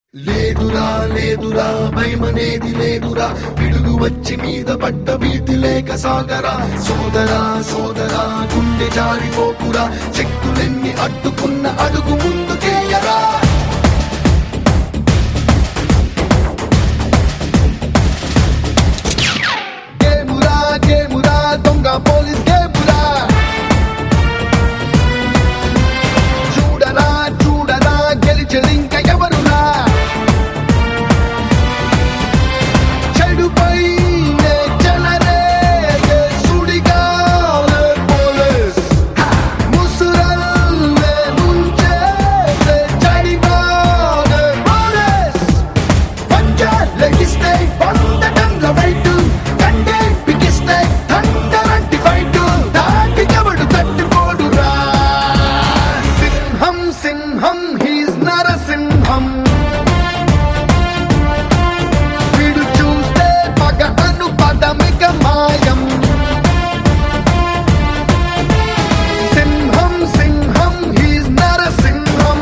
లేదురా లేదురా భయమనేది లేదురా పిడుగు వచ్చి మీద పడ్డ భీతి లేక సాగరా సోదరా సోదరా గుండె జారిపోకురా చెక్కులెన్ని అడ్డుకున్న అడుగు ముందుకేయరా గేమురా గేమురా దొంగ పోలీస్ గేమురా చూడరా చూడరా గెలిచెదింక ఎవరురా చెడుపై చెలరే సుడిగాలే పోలీస్ ముసురల్లే ముంచేసే చడిగాలే పోలీస్ పంజా లెగిస్తే పొందటంల రైటు కండే పిగిస్తే థండరంటి ఫైటు దాటి ఎవడు తట్టుకోడురా సింహం సింహం హీస్ నరసింహం వీడు చూస్తే పగ అను పదమిక మాయం సింహం సింహం హీస్ నరసింహం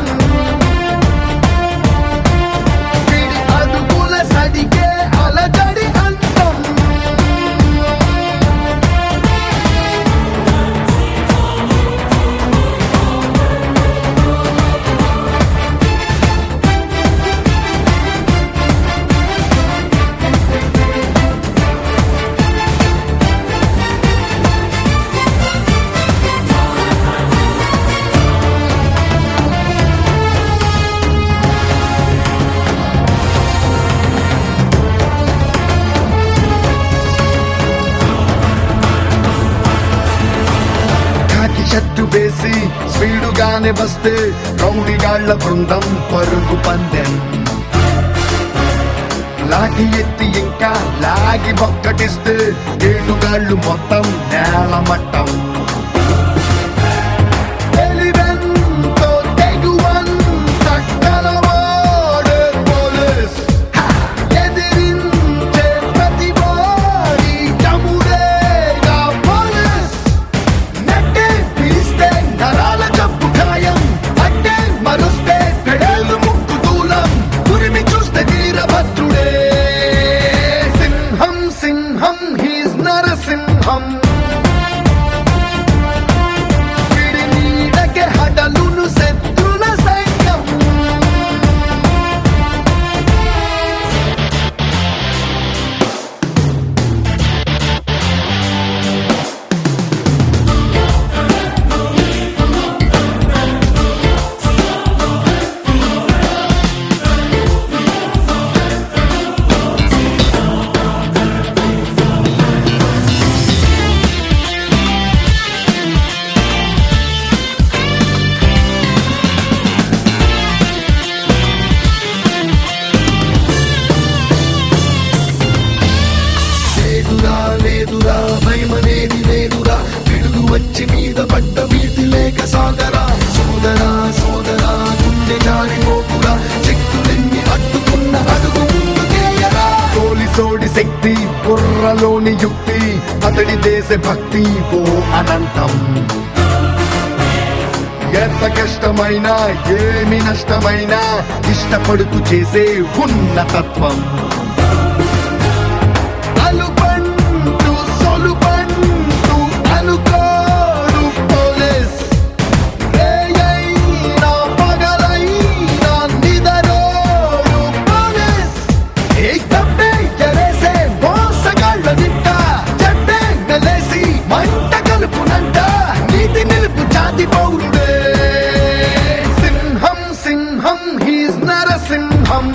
వీడి అడుగుల సడిగే అలజడి అంతం కాకి షట్టు వేసి స్పీడుగానే వస్తే రౌడిగాళ్ల బృందం పరుగు పందెం లాగి ఎత్తి ఇంకా లాగి ఒక్కటిస్తే ఏటుగాళ్ళు మొత్తం నేల మట్టం తెలివెంతో తెగువంత కలవాడే పోలీస్ ఎదిరించే ప్రతివాడి తమ్ముడేగా పోలీస్ నెట్టే పిలిస్తే నరాల జబ్బు గాయం అట్టే మరుస్తే పెడేలు ముక్కు దూలం ఉరిమి చూస్తే వీరభద్రుడే సింహం సింహం హీస్ నరసింహం వీడి నీడకే హడలును శత్రుల సైన్యం లేదురా లేదురా భయమనేది లేదురా పిడుగు వచ్చి మీద పడ్డ భీతి లేక సాగరా సోదరా సోదరా గుండె జారిపోకురా చెక్కులెన్ని అడ్డుకున్న అడుగు ముందుకేయరా పోలీసోడి శక్తి కుర్రలోని యుక్తి అతడి దేశ భక్తి ఓ అనంతం ఎంత కష్టమైనా ఏమి నష్టమైనా ఇష్టపడుతూ చేసే ఉన్నతత్వం అలుపంటూ సొలుపంటూ అనుకోడు పోలీస్ రేయైనా పగలైనా నిదరోడు పోలీస్ ఏ తప్పే ఎరేసే మోసగాళ్ళ నింట చెడ్డే నెలేసి మంట కలుపునంట నీతి నిలుపు జాతి పౌరుడే సింహం సింహం హీస్ నరసింహం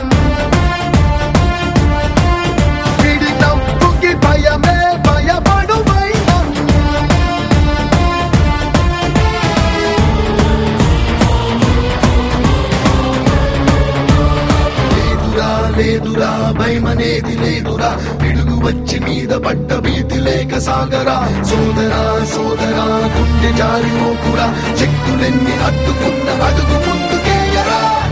వీడి నవ్వుకి భయమే భయపడు వైనం లేదురా లేదురా భయమనేది లేదురా పిడుగు వచ్చి మీద పడ్డ భీతి లేక సాగరా సోదరా సోదరా గుండె జారిపోకురా చెక్కులెన్ని అడ్డుకున్న అడుగు ముందుకేయరా